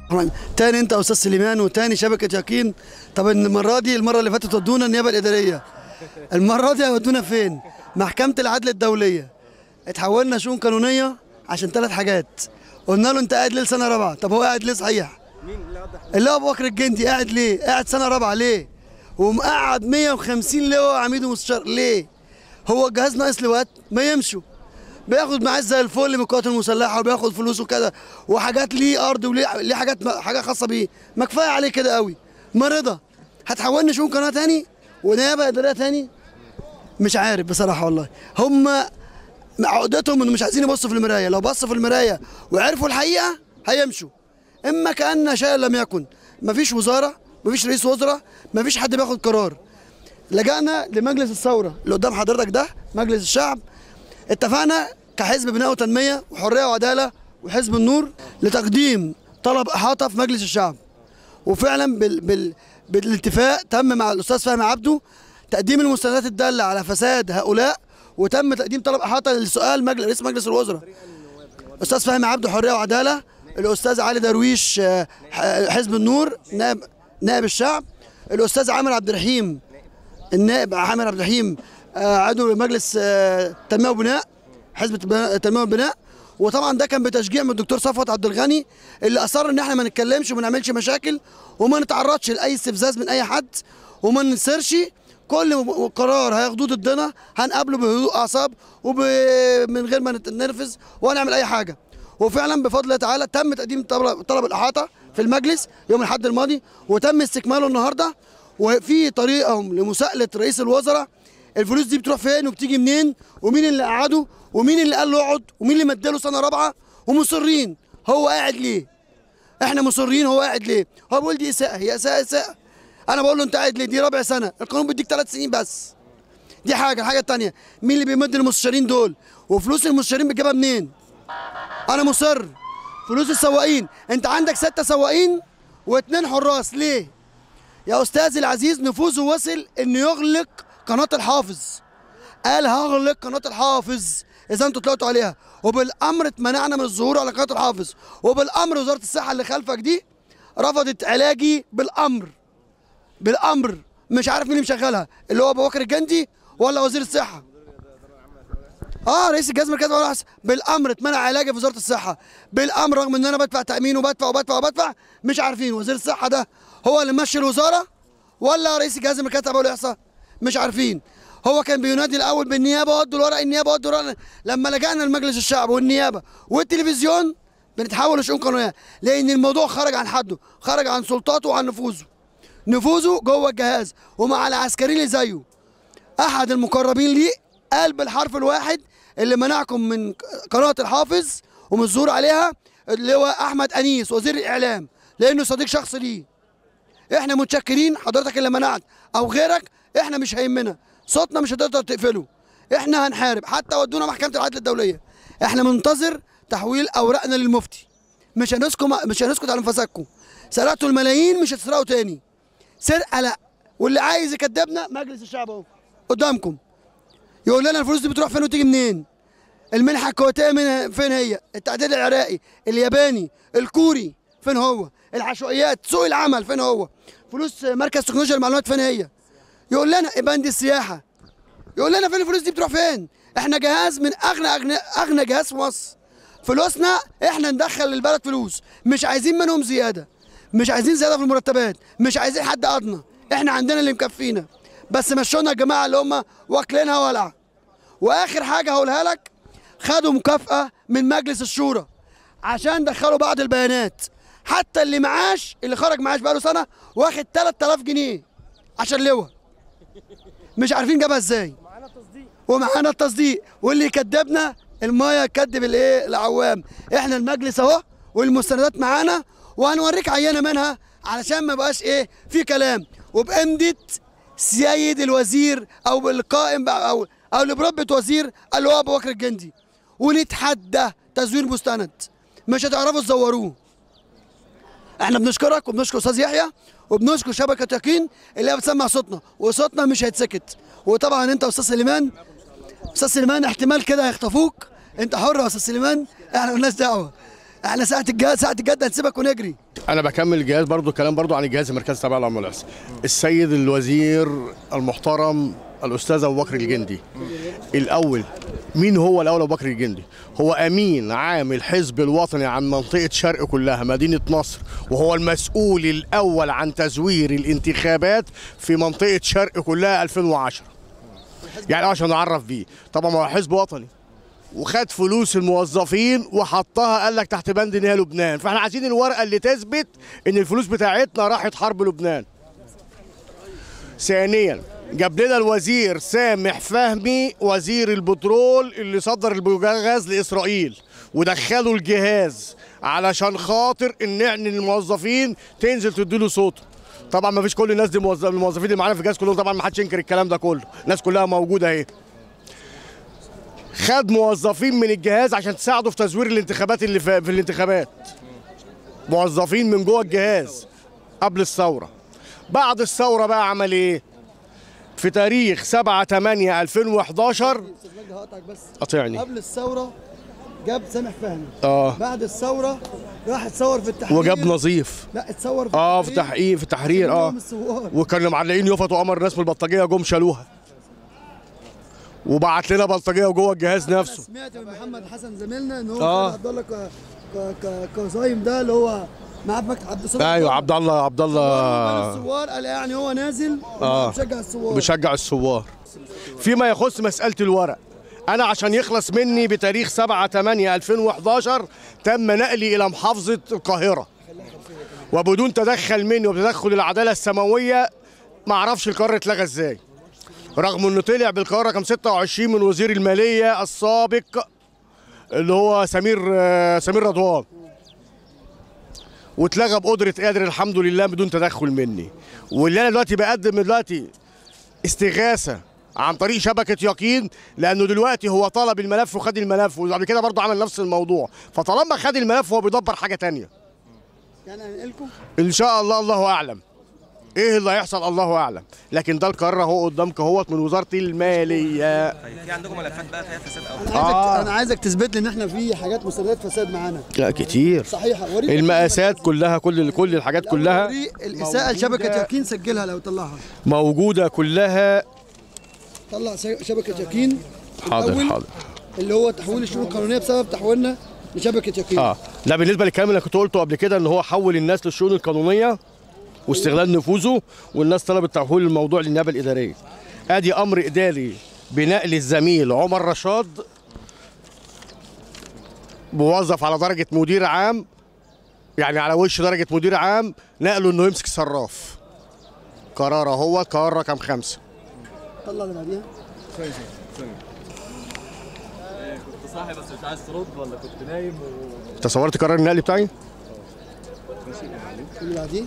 تاني انت يا استاذ سليمان وتاني شبكه يقين طب المره دي المره اللي فاتت ودونا النيابه الاداريه المره دي هيودونا فين محكمه العدل الدوليه اتحولنا شؤون قانونيه عشان ثلاث حاجات قلنا له انت قاعد ليه سنه رابعه طب هو قاعد ليه صحيح اللي هو ابو بكر الجندي قاعد ليه قاعد سنه رابعه ليه ومقعد 150 لواء عميد ومستشار ليه هو الجهاز ناقص لواءات ما يمشوا بياخد معاه زي الفل من القوات المسلحه وبياخد فلوس وكده وحاجات ليه ارض وليه ليه حاجات حاجه خاصه بيه ما كفايه عليه كده قوي مرضى هتحولني شؤون قناه تاني ونيابه اداريه تاني مش عارف بصراحه والله هم عقدتهم انه مش عايزين يبصوا في المرايه لو بصوا في المرايه وعرفوا الحقيقه هيمشوا اما كان شيئا لم يكن مفيش وزاره مفيش رئيس وزراء مفيش حد بياخد قرار لجأنا لمجلس الثوره اللي قدام حضرتك ده مجلس الشعب اتفقنا كحزب بناء وتنميه وحريه وعداله وحزب النور لتقديم طلب احاطه في مجلس الشعب وفعلا بال بال بالاتفاق تم مع الاستاذ فهمي عبده تقديم المستندات الداله على فساد هؤلاء وتم تقديم طلب احاطه لسؤال مجلس رئيس مجلس الوزراء استاذ فهمي عبده حريه وعداله الاستاذ علي درويش آه، حزب النور نائب نائب الشعب الاستاذ عامر عبد الرحيم النائب عامر عبد الرحيم آه، عضو مجلس آه، تنميه وبناء حزب التنميه والبناء وطبعا ده كان بتشجيع من الدكتور صفوت عبد الغني اللي اصر ان احنا ما نتكلمش وما نعملش مشاكل وما نتعرضش لاي استفزاز من اي حد وما ننسرش كل م- قرار هياخدوه ضدنا هنقابله بهدوء اعصاب ومن غير ما نتنرفز ولا نعمل اي حاجه وفعلا بفضل الله تعالى تم تقديم طلب طلب الاحاطه في المجلس يوم الاحد الماضي وتم استكماله النهارده وفي طريقهم لمساءله رئيس الوزراء الفلوس دي بتروح فين وبتيجي منين ومين اللي قعده ومين اللي قال له اقعد ومين اللي مداله سنه رابعه ومصرين هو قاعد ليه احنا مصرين هو قاعد ليه هو بيقول دي اساءه هي اساءه اساءه انا بقول له انت قاعد ليه دي رابع سنه القانون بيديك ثلاث سنين بس دي حاجه الحاجه الثانيه مين اللي بيمد المستشارين دول وفلوس المستشارين بتجيبها منين انا مصر فلوس السواقين انت عندك ستة سواقين واثنين حراس ليه يا استاذي العزيز نفوذه وصل انه يغلق قناه الحافظ قال هغلق قناه الحافظ اذا انتوا طلعتوا عليها وبالامر اتمنعنا من الظهور على قناه الحافظ وبالامر وزاره الصحه اللي خلفك دي رفضت علاجي بالامر بالامر مش عارف مين اللي مشغلها اللي هو ابو بكر الجندي ولا وزير الصحه اه رئيس الجهاز المركزي ولا حس- بالامر اتمنع علاجي في وزاره الصحه بالامر رغم ان انا بدفع تامين وبدفع وبدفع وبدفع مش عارفين وزير الصحه ده هو اللي ماشي الوزاره ولا رئيس الجهاز المركزي تبع الاحصاء مش عارفين هو كان بينادي الاول بالنيابه ودوا الورق النيابه ودوا الورق لما لجأنا لمجلس الشعب والنيابه والتلفزيون بنتحول لشؤون قانونيه لان الموضوع خرج عن حده خرج عن سلطاته وعن نفوذه نفوذه جوه الجهاز ومع العسكريين اللي زيه احد المقربين ليه قال بالحرف الواحد اللي منعكم من قناه الحافظ ومن الظهور عليها اللي هو احمد انيس وزير الاعلام لانه صديق شخصي ليه احنا متشكرين حضرتك اللي منعت او غيرك احنا مش هيهمنا صوتنا مش هتقدر تقفله احنا هنحارب حتى ودونا محكمه العدل الدوليه احنا منتظر تحويل اوراقنا للمفتي مش هنسكت مش هنسكت على انفاسكم سرقتوا الملايين مش هتسرقوا تاني سرقه لا واللي عايز يكدبنا مجلس الشعب اهو قدامكم يقول لنا الفلوس دي بتروح فين وتيجي منين المنحه الكويتيه من فين هي التعديل العراقي الياباني الكوري فين هو العشوائيات سوق العمل فين هو فلوس مركز تكنولوجيا المعلومات فين هي يقول لنا بند السياحه يقول لنا فين الفلوس دي بتروح فين احنا جهاز من اغنى اغنى اغنى جهاز في مصر فلوسنا احنا ندخل للبلد فلوس مش عايزين منهم زياده مش عايزين زياده في المرتبات مش عايزين حد ادنى احنا عندنا اللي مكفينا بس مشونا الجماعه اللي هم واكلينها ولع واخر حاجه هقولها لك خدوا مكافاه من مجلس الشورى عشان دخلوا بعض البيانات حتى اللي معاش اللي خرج معاش بقاله سنه واخد 3000 جنيه عشان لواء مش عارفين جابها ازاي ومعانا التصديق واللي يكدبنا المايه يكدب الايه العوام احنا المجلس اهو والمستندات معانا وهنوريك عينه منها علشان ما بقاش ايه في كلام وبامدة سيد الوزير او بالقائم بقى- او او اللي بربة وزير اللي هو ابو بكر الجندي ونتحدى تزوير مستند مش هتعرفوا تزوروه احنا بنشكرك وبنشكر استاذ يحيى وبنشكر شبكه يقين اللي هي بتسمع صوتنا وصوتنا مش هيتسكت وطبعا انت استاذ سليمان استاذ سليمان احتمال كده هيخطفوك انت حر يا استاذ سليمان احنا مالناش دعوه احنا ساعه الجهاز ساعه الجد هنسيبك ونجري انا بكمل الجهاز برضو كلام برضو عن الجهاز المركزي تبع العمل العسكري السيد الوزير المحترم الاستاذ ابو بكر الجندي الاول مين هو الاول ابو بكر الجندي هو امين عام الحزب الوطني عن منطقه شرق كلها مدينه نصر وهو المسؤول الاول عن تزوير الانتخابات في منطقه شرق كلها 2010 يعني عشان نعرف بيه طبعا هو حزب وطني وخد فلوس الموظفين وحطها قال لك تحت بند ان هي لبنان فاحنا عايزين الورقه اللي تثبت ان الفلوس بتاعتنا راحت حرب لبنان ثانيا جاب لنا الوزير سامح فهمي وزير البترول اللي صدر البوجاز لاسرائيل ودخلوا الجهاز علشان خاطر ان ان الموظفين تنزل تديله صوته طبعا ما فيش كل الناس دي موظف الموظفين اللي معانا في الجهاز كلهم طبعا ما حدش ينكر الكلام ده كله الناس كلها موجوده اهي خد موظفين من الجهاز عشان تساعده في تزوير الانتخابات اللي في, في الانتخابات موظفين من جوه الجهاز قبل الثوره بعد الثوره بقى عمل ايه في تاريخ 7 8 2011 هقطعك بس قاطعني قبل الثوره جاب سامح فهمي اه بعد الثوره راح اتصور في التحرير وجاب نظيف لا اتصور في اه في التحرير. تحقيق في التحرير اه من الثوار. وكانوا معلقين يفط وقمر الناس من البلطجيه جم شالوها وبعت لنا بلطجيه جوه الجهاز أنا نفسه سمعت من محمد حسن زميلنا ان هو آه. آه. عبد الله ك- ك- ك- كظايم ده اللي هو معاه في مكتب عبد الصادق ايوه عبد الله عبد الله الله الثوار قال يعني هو نازل آه. بيشجع الثوار بشجع الثوار فيما يخص مسألة الورق أنا عشان يخلص مني بتاريخ 7 8 2011 تم نقلي إلى محافظة القاهرة وبدون تدخل مني وبتدخل العدالة السماوية ما أعرفش القرار اتلغى إزاي رغم إنه طلع بالقرار رقم 26 من وزير المالية السابق اللي هو سمير آه، سمير رضوان واتلغى بقدرة قادر الحمد لله بدون تدخل مني واللي أنا دلوقتي بقدم دلوقتي استغاثه عن طريق شبكه يقين لانه دلوقتي هو طلب الملف وخد الملف وقبل كده برضه عمل نفس الموضوع فطالما خد الملف هو بيدبر حاجه تانية يعني هنقلكم ان شاء الله الله اعلم ايه اللي هيحصل الله اعلم لكن ده القرار اهو قدامك اهوت من وزاره الماليه طيب في عندكم ملفات بقى فيها فساد او انا عايزك آه. انا عايزك تثبت لي ان احنا في حاجات مسددات فساد معانا لا كتير صحيحه وريني المقاسات كلها كل كل الحاجات كلها وري الاساءه لشبكه يقين سجلها لو طلعها موجوده كلها طلع س- شبكه يقين حاضر الأول حاضر اللي هو تحويل الشؤون القانونيه بسبب تحويلنا لشبكه يقين اه لا بالنسبه للكلام اللي كنت قلته قبل كده ان هو حول الناس للشؤون القانونيه واستغلال نفوذه والناس طلبت تحويل الموضوع للنيابه الاداريه ادي امر اداري بنقل الزميل عمر رشاد موظف على درجه مدير عام يعني على وش درجه مدير عام نقله انه يمسك صراف قرار هو قرار رقم خمسه طلع اللي بعديها كنت صاحي بس مش عايز ترد ولا كنت نايم و... تصورت قرار النقل بتاعي اللي بعديه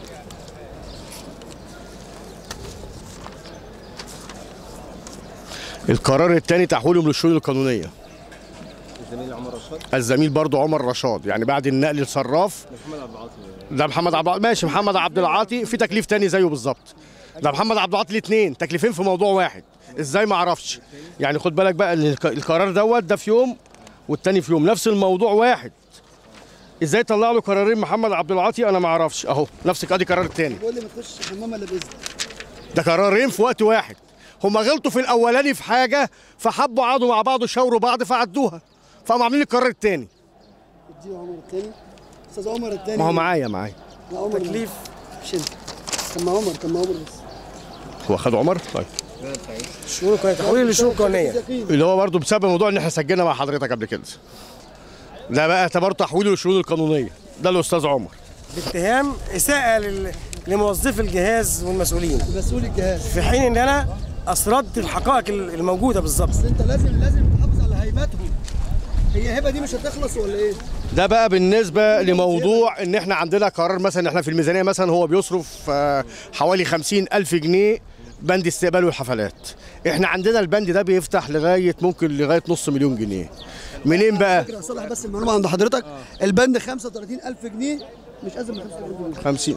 القرار الثاني تحويلهم للشؤون القانونيه الزميل عمر رشاد الزميل برضو عمر رشاد يعني بعد النقل للصراف محمد عبد العاطي ده محمد عبد العاطي ماشي محمد عبد العاطي في تكليف تاني زيه بالظبط ده محمد عبد العاطي الاثنين تكليفين في موضوع واحد ازاي ما اعرفش يعني خد بالك بقى ان الق- القرار دوت ده في يوم والتاني في يوم نفس الموضوع واحد ازاي طلع له قرارين محمد عبد العاطي انا ما اعرفش اهو نفس ادي قرار التاني بيقول لي ما تخش حمام الا باذن ده قرارين في وقت واحد هما غلطوا في الاولاني في حاجه فحبوا قعدوا مع بعض وشاوروا بعض فعدوها فقاموا عاملين القرار التاني اديه عمر الثاني استاذ عمر الثاني ما هو معايا معايا لا عمر تكليف مش انت كان مع عمر كان مع عمر بس هو خد عمر طيب شؤون قانونية تحويل لشؤون قانونية يقين. اللي هو برضه بسبب موضوع ان احنا سجلنا مع حضرتك قبل كده ده بقى اعتبر تحويله للشؤون القانونيه ده الاستاذ عمر باتهام إساءة لل... لموظفي الجهاز والمسؤولين مسؤول الجهاز في حين إن أنا أسردت الحقائق الموجودة بالظبط بس انت لازم لازم تحافظ على هيبتهم هي هبه دي مش هتخلص ولا ايه؟ ده بقى بالنسبه لموضوع ان احنا عندنا قرار مثلا احنا في الميزانيه مثلا هو بيصرف آه، حوالي خمسين الف جنيه بند استقبال والحفلات احنا عندنا البند ده بيفتح لغايه ممكن لغايه نص مليون جنيه منين بقى فكره اصلح بس المعلومه عند حضرتك البند 35000 جنيه مش ازيد من 35000 جنيه 50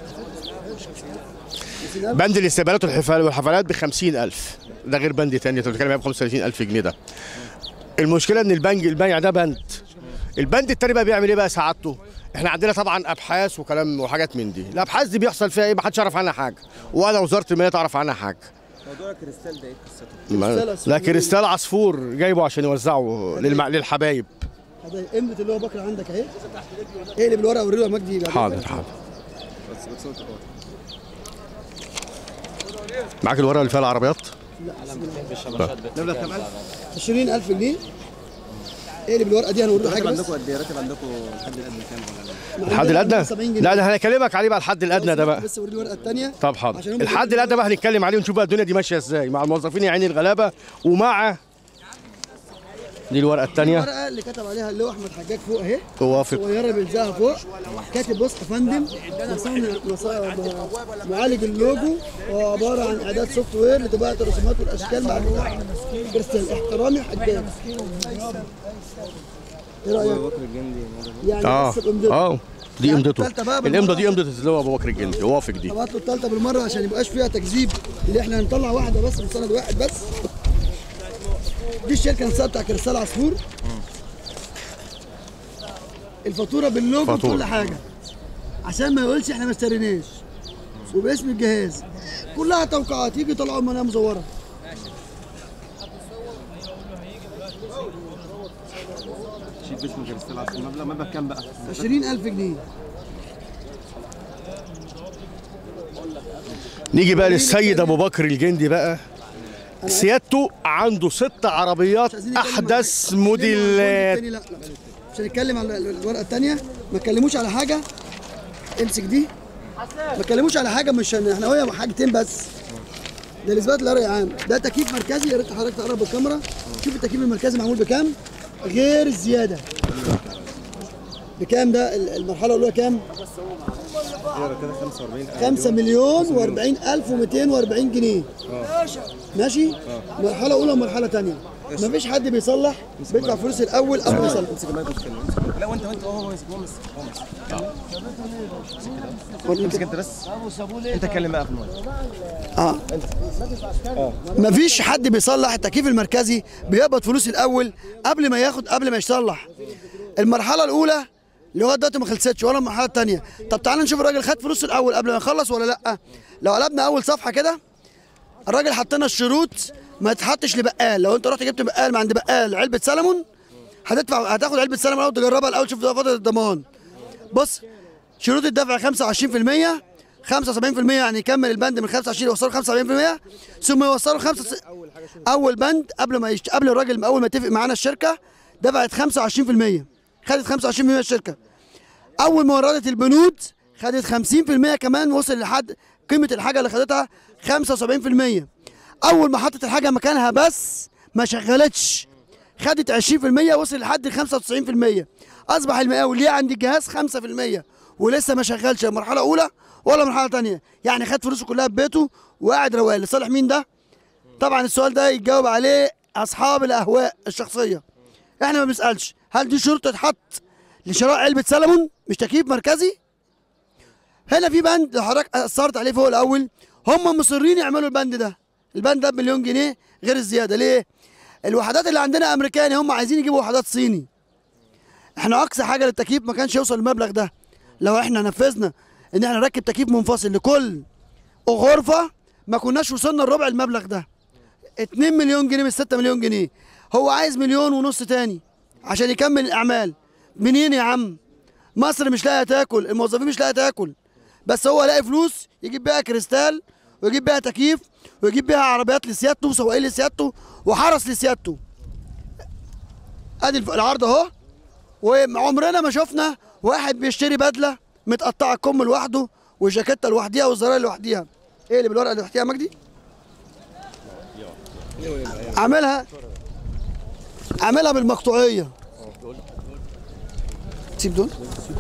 بند الاستقبالات والحفلات والحفلات ب 50000 ده غير بند تاني انت بتتكلم ب 35000 جنيه ده المشكله ان البنك البيع ده بند البند التاني بقى بيعمل ايه بقى سعادته احنا عندنا طبعا ابحاث وكلام وحاجات من دي الابحاث دي بيحصل فيها ايه ما حدش يعرف عنها حاجه ولا وزاره الماليه تعرف عنها حاجه موضوع الكريستال ده ايه قصته؟ ما- لا كريستال عصفور جايبه عشان يوزعه للمع... للحبايب هذا قيمه اللي هو بكره عندك اهي اقلب الورقه وريه مجدي بعد حاضر حاضر معاك الورقه اللي فيها العربيات 20000 جنيه اقلب الورقه دي هنوري له حاجه بس عندكم قد ايه؟ راتب عندكم لحد الادنى كام ولا لا؟ الحد الادنى 70 جنيه لا ده هنكلمك عليه بقى الحد الادنى ده بقى بس وري الورقه الثانيه طب حاضر الحد الادنى بقى هنتكلم عليه ونشوف بقى الدنيا دي ماشيه ازاي مع الموظفين يا عيني الغلابه ومع دي الورقه الثانيه الورقه اللي كتب عليها اللي هو احمد حجاج فوق اهي توافق صغيره بيلزقها فوق كاتب بص يا فندم مصنع مص- معالج اللوجو هو عباره عن اعداد سوفت وير لطباعه الرسومات والاشكال مع كريستال احترامي حجاج ايه رايك؟ يعني اه بس بإمضته. اه دي امضته التالتة بقى بالمرة. الامضه دي امضه اللواء ابو بكر الجندي وافق دي هبعت له الثالثه بالمره عشان ما يبقاش فيها تكذيب اللي احنا هنطلع واحده بس من سند واحد بس دي الشركه نفسها بتاع كريستال عصفور الفاتوره باللوجو فاتورة. بكل حاجه عشان ما يقولش احنا ما اشتريناش وباسم الجهاز كلها توقعات يجي يطلعوا منها مزوره شيت باسم كريستال عصفور مبلغ مبلغ كام بقى؟ 20000 جنيه نيجي بقى للسيد ابو بكر الجندي بقى سيادته عنده ست عربيات عايزين نتكلم عن- احدث نتكلم عن موديلات الجزء التاني، لا لا مش هنتكلم على الورقه الثانيه ما تكلموش على حاجه امسك دي ما تكلموش على حاجه مش هن... احنا هو حاجتين بس ده الاثبات للراي عام ده تكييف مركزي يا ريت حضرتك تقرب بالكاميرا شوف التكييف المركزي معمول بكام غير الزياده بكام ده ال- المرحله الاولى كام كده 45 5 مليون و40 الف و240 جنيه ماشي مرحله اولى ومرحله ثانيه مفيش حد بيصلح بيدفع فلوس الاول قبل ما يصلح امسك المايك واتكلم امسك. لا وانت وانت هو هو امسك هو امسك هو امسك امسك انت بس انت اتكلم بقى في المايك اه مفيش حد بيصلح التكييف المركزي بيقبض فلوس الاول قبل ما ياخد قبل ما يصلح المرحله الاولى لغايه دلوقتي ما خلصتش ولا المرحله الثانيه طب تعالى نشوف الراجل خد فلوس الاول قبل ما يخلص ولا لا لو قلبنا اول صفحه كده الراجل حط لنا الشروط ما تحطش لبقال لو انت رحت جبت بقال من عند بقال علبه سلمون هتدفع هتاخد علبه سلمون الاول تجربها الاول تشوف فتره الضمان بص شروط الدفع 25% 75% يعني يكمل البند من 25 يوصلوا 75% ثم يوصلوا 5 اول بند قبل ما يشت... قبل الراجل اول ما يتفق معانا الشركه دفعت 25% خدت 25% من الشركه اول ما وردت البنود خدت 50% كمان وصل لحد قيمه الحاجه اللي خدتها 75% اول ما حطت الحاجه مكانها بس ما شغلتش خدت 20% وصل لحد 95% اصبح المقاول ليه عند الجهاز 5% ولسه ما شغلش لا مرحله اولى ولا مرحله ثانيه يعني خد فلوسه كلها في بيته وقاعد رواق لصالح مين ده طبعا السؤال ده يتجاوب عليه اصحاب الاهواء الشخصيه احنا ما بنسالش هل دي شروط تتحط لشراء علبه سلمون مش تكييف مركزي هنا في بند لو حضرتك اثرت عليه فوق الاول هم مصرين يعملوا البند ده البند ده بمليون جنيه غير الزياده ليه الوحدات اللي عندنا امريكاني هم عايزين يجيبوا وحدات صيني احنا اقصى حاجه للتكييف ما كانش يوصل المبلغ ده لو احنا نفذنا ان احنا نركب تكييف منفصل لكل غرفه ما كناش وصلنا لربع المبلغ ده 2 مليون جنيه من 6 مليون جنيه هو عايز مليون ونص تاني عشان يكمل الاعمال منين يا عم مصر مش لاقيه تاكل الموظفين مش لاقيه تاكل بس هو لاقي فلوس يجيب بيها كريستال ويجيب بيها تكييف ويجيب بيها عربيات لسيادته وسواقين لسيادته وحرس لسيادته ادي الف- العرض اهو وعمرنا ما شفنا واحد بيشتري بدله متقطعه الكم لوحده والجاكيته لوحديها والزراير لوحديها ايه اللي بالورقه اللي تحتيها يا مجدي عاملها عاملها بالمقطوعيه تسيب دول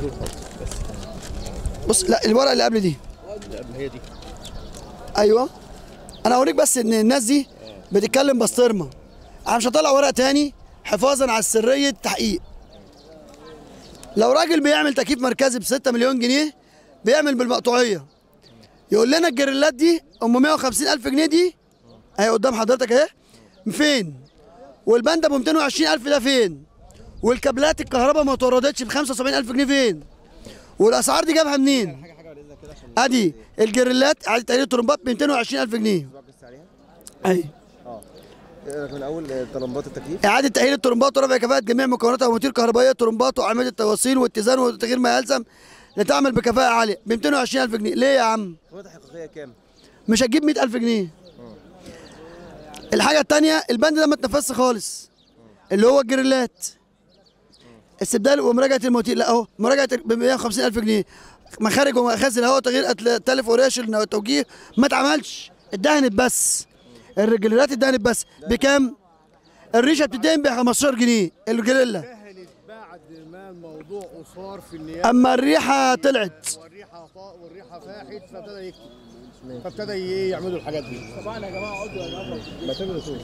بص لا الورقه اللي قبل دي هي دي ايوه انا اوريك بس ان الناس دي بتتكلم بسطرمه انا مش هطلع ورق تاني حفاظا على سريه التحقيق لو راجل بيعمل تكييف مركزي ب 6 مليون جنيه بيعمل بالمقطوعيه يقول لنا الجريلات دي ام 150 الف جنيه دي اهي قدام حضرتك اهي فين والباندا ب 220 الف ده فين والكابلات الكهرباء ما توردتش ب 75000 جنيه فين والاسعار دي جابها منين ادي الجريلات اعاده تقليل الطرمبات ب 220000 جنيه اي ايه رايك من اول آه، طلبات التكييف اعاده تاهيل الطرمبات ورفع كفاءه جميع مكوناتها ومواتير كهربائيه طرمبات واعمده التوصيل والاتزان وتغيير ما يلزم لتعمل بكفاءه عاليه ب 220000 جنيه ليه يا عم قيمتها الحقيقيه كام مش هتجيب 100000 جنيه الحاجه الثانيه البند ده ما اتنفذش خالص اللي هو الجريلات استبدال ومراجعه المواتير لا اهو مراجعه ب 150000 جنيه مخارج ومخازن الهواء تغيير أتل- تلف وريش التوجيه ما اتعملش اتدهنت بس الرجلات اتدهنت بس بكام؟ الريشه بتدهن ب 15 جنيه الجريلا دهنت بعد ما الموضوع اثار في النيابه اما الريحه طلعت والريحه طا- والريحه فاحت فابتدى يكتب فابتدى ي- يعملوا الحاجات دي طبعا يا جماعه اقعدوا يا جماعه ما تعملوا شو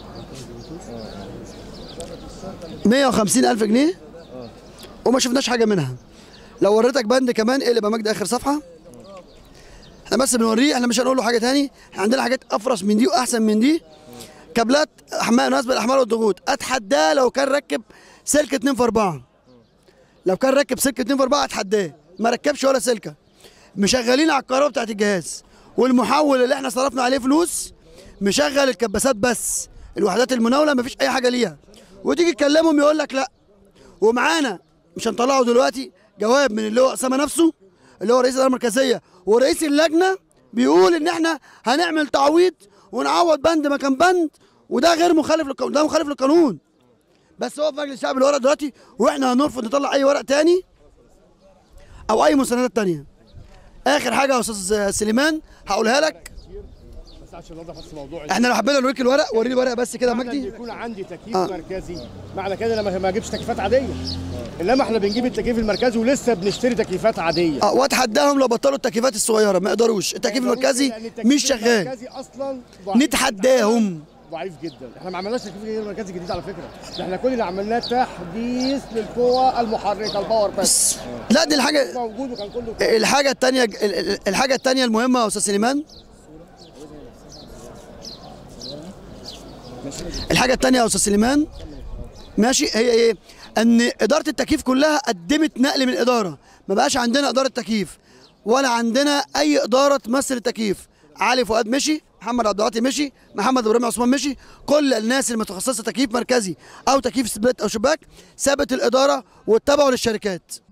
150 ألف جنيه وما شفناش حاجة منها لو وريتك بند كمان اقلب يا مجدي آخر صفحة احنا بس بنوريه احنا مش هنقول له حاجة تاني احنا عندنا حاجات أفرس من دي وأحسن من دي كابلات أحمال مناسبة للأحمال والضغوط أتحداه لو كان ركب سلك 2 في 4 لو كان ركب سلك 2 في 4 أتحداه ما ركبش ولا سلكة مشغلين على الكهرباء بتاعت الجهاز والمحول اللي احنا صرفنا عليه فلوس مشغل الكباسات بس الوحدات المناوله مفيش اي حاجه ليها وتيجي تكلمهم يقول لك لا ومعانا مش هنطلعه دلوقتي جواب من اللي هو اسامه نفسه اللي هو رئيس الاداره المركزيه ورئيس اللجنه بيقول ان احنا هنعمل تعويض ونعوض بند مكان بند وده غير مخالف للقانون ده مخالف للقانون بس هو في مجلس الشعب الورق دلوقتي واحنا هنرفض نطلع اي ورق تاني او اي مستندات تانيه اخر حاجه يا استاذ سليمان هقولها لك بس عشان نوضح بس موضوع احنا لو حبينا نوريك الورق وريني الورق بس كده يا معنى ان مجدي يكون عندي تكييف آه. مركزي معنى كده لما ما اجيبش تكييفات عاديه انما احنا بنجيب التكييف المركزي ولسه بنشتري تكييفات عاديه اه واتحداهم لو بطلوا التكييفات الصغيره ما يقدروش التكييف المركزي لأن التكييف مش شغال المركزي اصلا ضعيف. نتحداهم ضعيف جدا احنا ما عملناش تكييف غير مركزي جديد على فكره ده احنا كل اللي عملناه تحديث للقوى المحركه الباور بس لا دي الحاجه موجود وكان كله الحاجه الثانيه الحاجه الثانيه المهمه يا استاذ سليمان الحاجه الثانيه يا استاذ سليمان ماشي هي ايه ان اداره التكييف كلها قدمت نقل من الاداره ما بقاش عندنا اداره تكييف ولا عندنا اي اداره تمثل التكييف علي فؤاد مشي محمد عبد العاطي مشي محمد ابراهيم عثمان مشي كل الناس المتخصصه تكييف مركزي او تكييف سبليت او شباك سابت الاداره واتبعوا للشركات